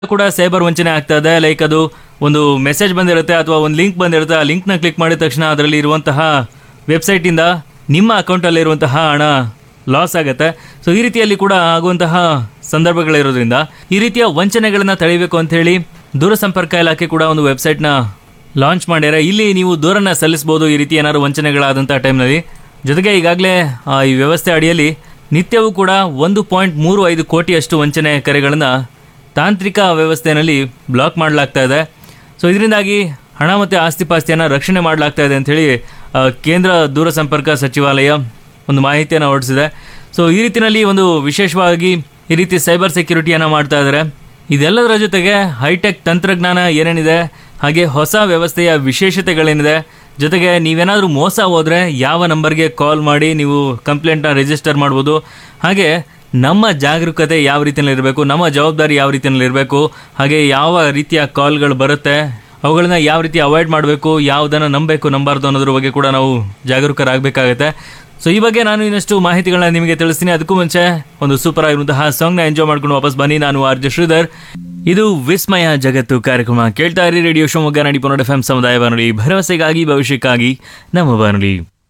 ಕೂಡ ಸೈಬರ್ ವಂಚನೆ ಆಗ್ತಾ ಇದೆ ಲೈಕ್ ಅದು ಒಂದು ಮೆಸೇಜ್ ಬಂದಿರುತ್ತೆ ಅಥವಾ ಒಂದು ಲಿಂಕ್ ಬಂದಿರುತ್ತೆ ಆ ಲಿಂಕ್ನ ಕ್ಲಿಕ್ ಮಾಡಿದ ತಕ್ಷಣ ಅದರಲ್ಲಿ ಇರುವಂತಹ ವೆಬ್ಸೈಟಿಂದ ನಿಮ್ಮ ಅಕೌಂಟಲ್ಲಿ ಇರುವಂತಹ ಹಣ ಲಾಸ್ ಆಗುತ್ತೆ ಸೊ ಈ ರೀತಿಯಲ್ಲಿ ಕೂಡ ಆಗುವಂತಹ ಸಂದರ್ಭಗಳಿರೋದ್ರಿಂದ ಈ ರೀತಿಯ ವಂಚನೆಗಳನ್ನ ತಡೆಯಬೇಕು ಅಂತ ಹೇಳಿ ದೂರಸಂಪರ್ಕ ಇಲಾಖೆ ಕೂಡ ಒಂದು ವೆಬ್ಸೈಟ್ನ ಲಾಂಚ್ ಮಾಡ್ಯಾರ ಇಲ್ಲಿ ನೀವು ದೂರನ್ನ ಸಲ್ಲಿಸಬಹುದು ಈ ರೀತಿ ಏನಾದ್ರು ವಂಚನೆಗಳಾದಂತಹ ಟೈಮ್ನಲ್ಲಿ ಜೊತೆಗೆ ಈಗಾಗಲೇ ಆ, ಈ ವ್ಯವಸ್ಥೆ ಅಡಿಯಲ್ಲಿ ನಿತ್ಯವೂ ಕೂಡ ಒಂದು ಪಾಯಿಂಟ್ ಮೂರು ಐದು ಕೋಟಿಯಷ್ಟು ವಂಚನೆ ಕರೆಗಳನ್ನು ತಾಂತ್ರಿಕ ವ್ಯವಸ್ಥೆಯಲ್ಲಿ ಬ್ಲಾಕ್ ಮಾಡಲಾಗ್ತಾ ಇದೆ ಸೊ ಇದರಿಂದಾಗಿ ಹಣ ಮತ್ತು ಆಸ್ತಿ ಪಾಸ್ತಿಯನ್ನು ರಕ್ಷಣೆ ಮಾಡಲಾಗ್ತಾ ಇದೆ ಅಂಥೇಳಿ ಆ, ಕೇಂದ್ರ ದೂರಸಂಪರ್ಕ ಸಚಿವಾಲಯ ಒಂದು ಮಾಹಿತಿಯನ್ನು ಹೊರಡಿಸಿದೆ ಸೊ ಈ ರೀತಿಯಲ್ಲಿ ಒಂದು ವಿಶೇಷವಾಗಿ ಈ ರೀತಿ ಸೈಬರ್ ಸೆಕ್ಯೂರಿಟಿಯನ್ನು ಮಾಡ್ತಾ ಇದ್ದಾರೆ ಇದೆಲ್ಲದರ ಜೊತೆಗೆ ಹೈಟೆಕ್ ತಂತ್ರಜ್ಞಾನ ಏನೇನಿದೆ ಹಾಗೆ ಹೊಸ ವ್ಯವಸ್ಥೆಯ ವಿಶೇಷತೆಗಳೇನಿದೆ ಜೊತೆಗೆ ನೀವೇನಾದರೂ ಮೋಸ ಹೋದರೆ ಯಾವ ನಂಬರ್ಗೆ ಕಾಲ್ ಮಾಡಿ ನೀವು ಕಂಪ್ಲೇಂಟ್ನ ರಿಜಿಸ್ಟರ್ ಮಾಡ್ಬೋದು ಹಾಗೆ ನಮ್ಮ ಜಾಗರೂಕತೆ ಯಾವ ರೀತಿಯಲ್ಲಿ ಇರಬೇಕು ನಮ್ಮ ಜವಾಬ್ದಾರಿ ಯಾವ ರೀತಿಯಲ್ಲಿ ಇರಬೇಕು ಹಾಗೆ ಯಾವ ರೀತಿಯ ಕಾಲ್ಗಳು ಬರುತ್ತೆ ಅವುಗಳನ್ನ ಯಾವ ರೀತಿ ಅವಾಯ್ಡ್ ಮಾಡಬೇಕು ಯಾವುದನ್ನು ನಂಬಬೇಕು ನಂಬಾರ್ದು ಅನ್ನೋದ್ರ ಬಗ್ಗೆ ಕೂಡ ನಾವು ಜಾಗರೂಕರಾಗಬೇಕಾಗತ್ತೆ ಸೊ ಈ ಬಗ್ಗೆ ನಾನು ಇನ್ನಷ್ಟು ಮಾಹಿತಿಗಳನ್ನ ನಿಮಗೆ ತಿಳಿಸ್ತೀನಿ ಅದಕ್ಕೂ ಮುಂಚೆ ಒಂದು ಸೂಪರ್ ಆಗಿರುವಂತಹ ಸಾಂಗ್ನ ಎಂಜಾಯ್ ಮಾಡ್ಕೊಂಡು ವಾಪಸ್ ಬನ್ನಿ ನಾನು ಆರ್ ಜೆ ಶ್ರೀಧರ್ ಇದು ವಿಸ್ಮಯ ಜಗತ್ತು ಕಾರ್ಯಕ್ರಮ ಕೇಳ್ತಾ ಇರಿ ರೇಡಿಯೋ ಶಿವಮೊಗ್ಗ ನಾಡಿ ಪನ್ನಡ ಎಫ್ ಎಂ ಸಮುದಾಯ ಬಾನುಲಿ ಭರವಸೆಗಾಗಿ ಭವಿಷ್ಯಕ್ಕಾಗಿ ನಮ್ಮ ಬಾನುಲಿ